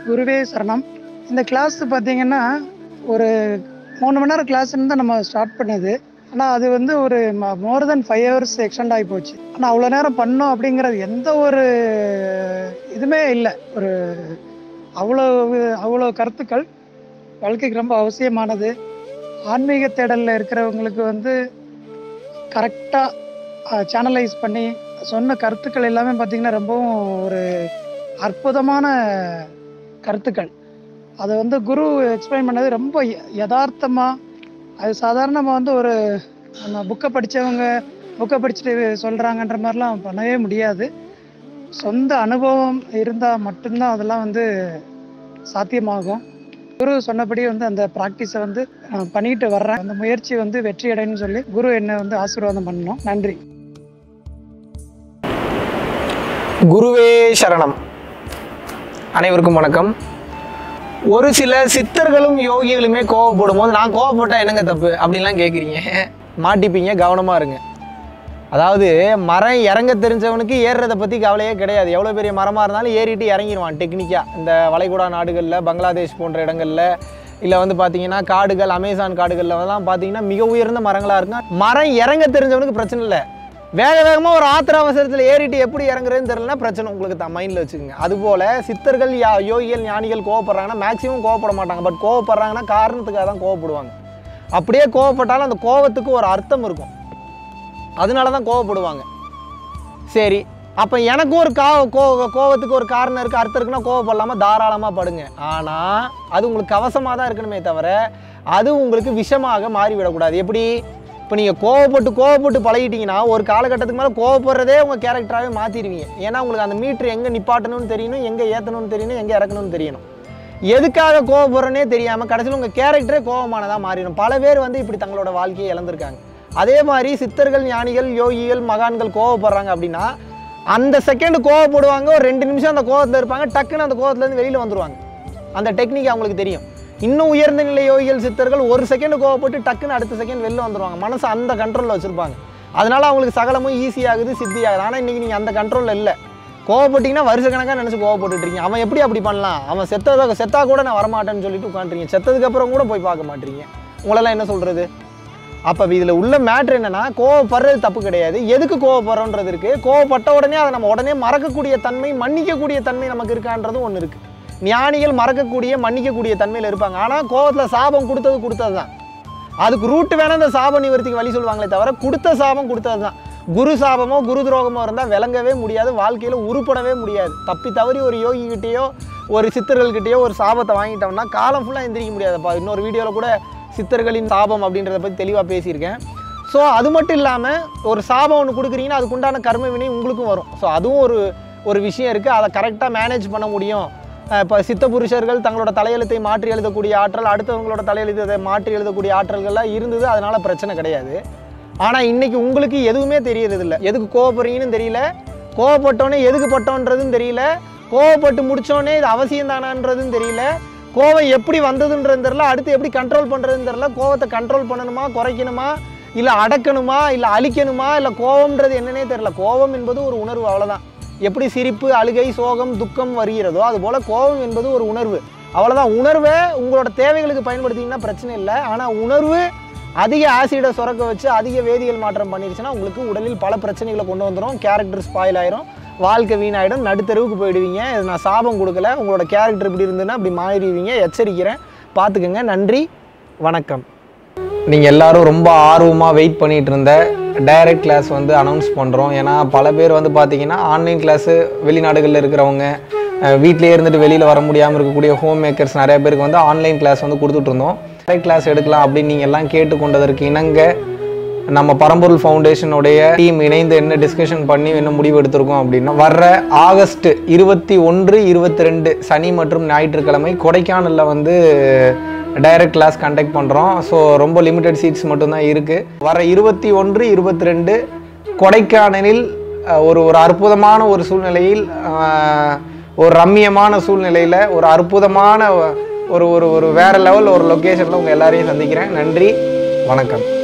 குருவே சரணம் இந்த கிளாஸ் பார்த்தீங்கன்னா ஒரு மூணு மணி நேரம் கிளாஸ்ன்னு தான் நம்ம ஸ்டார்ட் பண்ணது ஆனால் அது வந்து ஒரு more than five hours extend ஆகி போச்சு ஆனால் அவ்வளோ நேரம் பண்ணோம் அப்படிங்கிறது எந்த ஒரு இதுவுமே இல்லை ஒரு அவ்வளோ அவ்வளோ கருத்துக்கள் வாழ்க்கைக்கு ரொம்ப அவசியமானது ஆன்மீக தேடலில் இருக்கிறவங்களுக்கு வந்து கரெக்டாக சேனலைஸ் பண்ணி சொன்ன கருத்துக்கள் எல்லாமே பார்த்திங்கன்னா ரொம்பவும் ஒரு அற்புதமான கருத்துக்கள் அதை வந்து குரு எக்ஸ்பிளைன் பண்ணது ரொம்ப யதார்த்தமாக அது சாதாரணமாக வந்து ஒரு நம்ம புக்கை படித்தவங்க புக்கை படிச்சுட்டு சொல்கிறாங்கன்ற மாதிரிலாம் பண்ணவே முடியாது சொந்த அனுபவம் இருந்தால் மட்டும்தான் அதெல்லாம் வந்து சாத்தியமாகும் குரு சொன்னபடி வந்து அந்த ப்ராக்டிஸை வந்து நான் பண்ணிட்டு வர்றேன் அந்த முயற்சி வந்து வெற்றி அடையணும்னு சொல்லி குரு என்னை வந்து ஆசீர்வாதம் பண்ணணும் நன்றி குருவே சரணம் அனைவருக்கும் வணக்கம் ஒரு சில சித்தர்களும் யோகிகளுமே கோவப்படும் போது நான் கோவப்பட்டா என்னங்க தப்பு அப்படின்லாம் கேட்குறீங்க மாட்டிப்பீங்க கவனமாக இருங்க அதாவது மரம் இறங்க தெரிஞ்சவனுக்கு ஏறுறதை பற்றி கவலையே கிடையாது எவ்வளோ பெரிய மரமாக இருந்தாலும் ஏறிட்டு இறங்கிடுவான் டெக்னிக்காக இந்த வளைகுடா நாடுகளில் பங்களாதேஷ் போன்ற இடங்களில் இல்லை வந்து பார்த்தீங்கன்னா காடுகள் அமேசான் காடுகளில் எல்லாம் பார்த்தீங்கன்னா மிக உயர்ந்த மரங்களாக இருக்கும் மரம் இறங்க தெரிஞ்சவனுக்கு பிரச்சனை இல்லை வேக வேகமாக ஒரு ஆத்திர அவசரத்தில் ஏறிட்டு எப்படி இறங்குறதுன்னு தெரியலனா பிரச்சனை உங்களுக்கு தான் மைண்டில் வச்சுக்கோங்க அதுபோல் சித்தர்கள் யா யோகிகள் ஞானிகள் கோவப்படுறாங்கன்னா மேக்ஸிமம் கோவப்பட மாட்டாங்க பட் கோவப்படுறாங்கன்னா காரணத்துக்காக தான் கோவப்படுவாங்க அப்படியே கோவப்பட்டாலும் அந்த கோவத்துக்கு ஒரு அர்த்தம் இருக்கும் அதனால தான் கோவப்படுவாங்க சரி அப்போ எனக்கும் ஒரு கா கோ கோவத்துக்கு ஒரு காரணம் இருக்குது அர்த்தம் இருக்குன்னா கோவப்படலாமா தாராளமாக படுங்க ஆனால் அது உங்களுக்கு கவசமாக தான் இருக்கணுமே தவிர அது உங்களுக்கு விஷமாக மாறிவிடக்கூடாது எப்படி இப்போ நீங்கள் கோவப்பட்டு கோவப்பட்டு பழகிட்டீங்கன்னா ஒரு காலகட்டத்துக்கு மேலே கோவப்படுறதே உங்கள் கேரக்டராகவே மாற்றிடுவீங்க ஏன்னா உங்களுக்கு அந்த மீட்ரு எங்கே நிப்பாட்டணும்னு தெரியணும் எங்கே ஏற்றணும்னு தெரியணும் எங்கே இறக்கணும்னு தெரியணும் எதுக்காக கோவப்படுறோன்னே தெரியாமல் கடைசியில் உங்கள் கேரக்டரே கோவமானதாக மாறிடும் பல பேர் வந்து இப்படி தங்களோட வாழ்க்கையை இழந்திருக்காங்க அதே மாதிரி சித்தர்கள் ஞானிகள் யோகிகள் மகான்கள் கோவப்படுறாங்க அப்படின்னா அந்த செகண்ட் கோவப்படுவாங்க ஒரு ரெண்டு நிமிஷம் அந்த கோவத்தில் இருப்பாங்க டக்குன்னு அந்த கோவத்துலேருந்து வெளியில் வந்துருவாங்க அந்த டெக்னிக் அவங்களுக்கு தெரியும் இன்னும் உயர்ந்த நிலை யோகிகள் சித்தர்கள் ஒரு செகண்ட் கோவப்பட்டு டக்குன்னு அடுத்த செகண்ட் வெளில வந்துருவாங்க மனசு அந்த கண்ட்ரோலில் வச்சுருப்பாங்க அதனால அவங்களுக்கு சகலமும் ஈஸியாகுது சித்தியாகுது ஆனால் இன்றைக்கி நீங்கள் அந்த கண்ட்ரோலில் இல்லை கோவப்பட்டீங்கன்னா வருஷ கணக்காக நினச்சி கோவப்பட்டுட்டு இருக்கீங்க அவன் எப்படி அப்படி பண்ணலாம் அவன் செத்ததை செத்தா கூட நான் வரமாட்டேன்னு சொல்லிட்டு உட்காந்துருக்கீங்க செத்ததுக்கு அப்புறம் கூட போய் பார்க்க மாட்டீங்க உங்களெல்லாம் என்ன சொல்கிறது அப்போ இதில் உள்ள மேட்ரு என்னன்னா கோவப்படுறது தப்பு கிடையாது எதுக்கு கோவப்படுறோன்றது இருக்குது கோவப்பட்ட உடனே அதை நம்ம உடனே மறக்கக்கூடிய தன்மை மன்னிக்கக்கூடிய தன்மை நமக்கு இருக்கான்றதும் ஒன்று இருக்குது ஞானிகள் மறக்கக்கூடிய மன்னிக்கக்கூடிய தன்மையில் இருப்பாங்க ஆனால் கோவத்தில் சாபம் கொடுத்தது கொடுத்தது தான் அதுக்கு ரூட்டு வேணால் அந்த சாப நிவர்த்திக்கு வழி சொல்லுவாங்களே தவிர கொடுத்த சாபம் கொடுத்தது தான் குரு சாபமோ குரு துரோகமோ இருந்தால் விளங்கவே முடியாது வாழ்க்கையில் உருப்படவே முடியாது தப்பி தவறி ஒரு யோகிக்கிட்டேயோ ஒரு சித்தர்கள்கிட்டயோ ஒரு சாபத்தை வாங்கிட்டோம்னா காலம் ஃபுல்லாக எந்திரிக்க முடியாதுப்பா இன்னொரு வீடியோவில் கூட சித்தர்களின் சாபம் அப்படின்றத பற்றி தெளிவாக பேசியிருக்கேன் ஸோ அது மட்டும் இல்லாமல் ஒரு சாபம் ஒன்று கொடுக்குறீங்கன்னா அதுக்குண்டான கர்ம வினை உங்களுக்கும் வரும் ஸோ அதுவும் ஒரு ஒரு விஷயம் இருக்குது அதை கரெக்டாக மேனேஜ் பண்ண முடியும் இப்போ சித்த புருஷர்கள் தங்களோட தலையெழுத்தை மாற்றி எழுதக்கூடிய ஆற்றல் அடுத்தவங்களோட தலையெழுத்தை மாற்றி எழுதக்கூடிய ஆற்றல்கள்லாம் இருந்தது அதனால பிரச்சனை கிடையாது ஆனால் இன்னைக்கு உங்களுக்கு எதுவுமே தெரியறதில்ல எதுக்கு கோவப்படுறீங்கன்னு தெரியல கோவப்பட்டோன்னே எதுக்கு பட்டோன்றதும் தெரியல கோவப்பட்டு முடிச்சோடனே இது அவசியம் தானான்றதும் தெரியல கோவம் எப்படி வந்ததுன்றது தெரியல அடுத்து எப்படி கண்ட்ரோல் பண்ணுறதுன்னு தெரியல கோவத்தை கண்ட்ரோல் பண்ணணுமா குறைக்கணுமா இல்லை அடக்கணுமா இல்லை அழிக்கணுமா இல்லை கோவம்ன்றது என்னன்னே தெரியல கோவம் என்பது ஒரு உணர்வு அவ்வளோதான் எப்படி சிரிப்பு அழுகை சோகம் துக்கம் வருகிறதோ அதுபோல் கோபம் என்பது ஒரு உணர்வு அவ்வளோதான் உணர்வை உங்களோட தேவைகளுக்கு பயன்படுத்திங்கன்னா பிரச்சனை இல்லை ஆனால் உணர்வு அதிக ஆசிடை சுரக்க வச்சு அதிக வேதியியல் மாற்றம் பண்ணிருச்சுன்னா உங்களுக்கு உடலில் பல பிரச்சனைகளை கொண்டு வந்துடும் கேரக்டர் ஸ்பாயில் ஆயிரும் வாழ்க்கை வீணாயிடும் நடுத்தெருவுக்கு போயிடுவீங்க இது நான் சாபம் கொடுக்கல உங்களோட கேரக்டர் இப்படி இருந்ததுன்னா அப்படி மாறிடுவீங்க எச்சரிக்கிறேன் பார்த்துக்கோங்க நன்றி வணக்கம் நீங்கள் எல்லாரும் ரொம்ப ஆர்வமாக வெயிட் பண்ணிட்டு இருந்த டைரக்ட் கிளாஸ் வந்து அனௌன்ஸ் பண்ணுறோம் ஏன்னா பல பேர் வந்து பார்த்தீங்கன்னா ஆன்லைன் கிளாஸு வெளிநாடுகளில் இருக்கிறவங்க அஹ், வீட்டிலேயே இருந்துட்டு வெளியில் வர முடியாமல் இருக்கக்கூடிய ஹோம் மேக்கர்ஸ் நிறைய பேருக்கு வந்து ஆன்லைன் கிளாஸ் வந்து கொடுத்துட்டு இருந்தோம் டைரக்ட் கிளாஸ் எடுக்கலாம் அப்படின்னு நீங்கள் எல்லாம் கேட்டுக்கொண்டதற்கு இணங்க நம்ம பரம்பொருள் ஃபவுண்டேஷனுடைய டீம் இணைந்து என்ன டிஸ்கஷன் பண்ணி என்ன முடிவு எடுத்திருக்கோம் அப்படின்னா வர்ற ஆகஸ்ட் இருபத்தி ஒன்று இருபத்தி ரெண்டு சனி மற்றும் ஞாயிற்றுக்கிழமை கொடைக்கானலில் வந்து டைரக்ட் கிளாஸ் கண்டக்ட் பண்ணுறோம் ஸோ ரொம்ப லிமிட்டட் சீட்ஸ் மட்டும்தான் இருக்குது வர இருபத்தி ஒன்று இருபத்தி ரெண்டு கொடைக்கானலில் அஹ், ஒரு ஒரு அற்புதமான ஒரு சூழ்நிலையில் அஹ், ஒரு ரம்மியமான சூழ்நிலையில் ஒரு அற்புதமான ஒரு ஒரு ஒரு வேற லெவல் ஒரு லொக்கேஷனில் உங்கள் எல்லாரையும் சந்திக்கிறேன் நன்றி வணக்கம்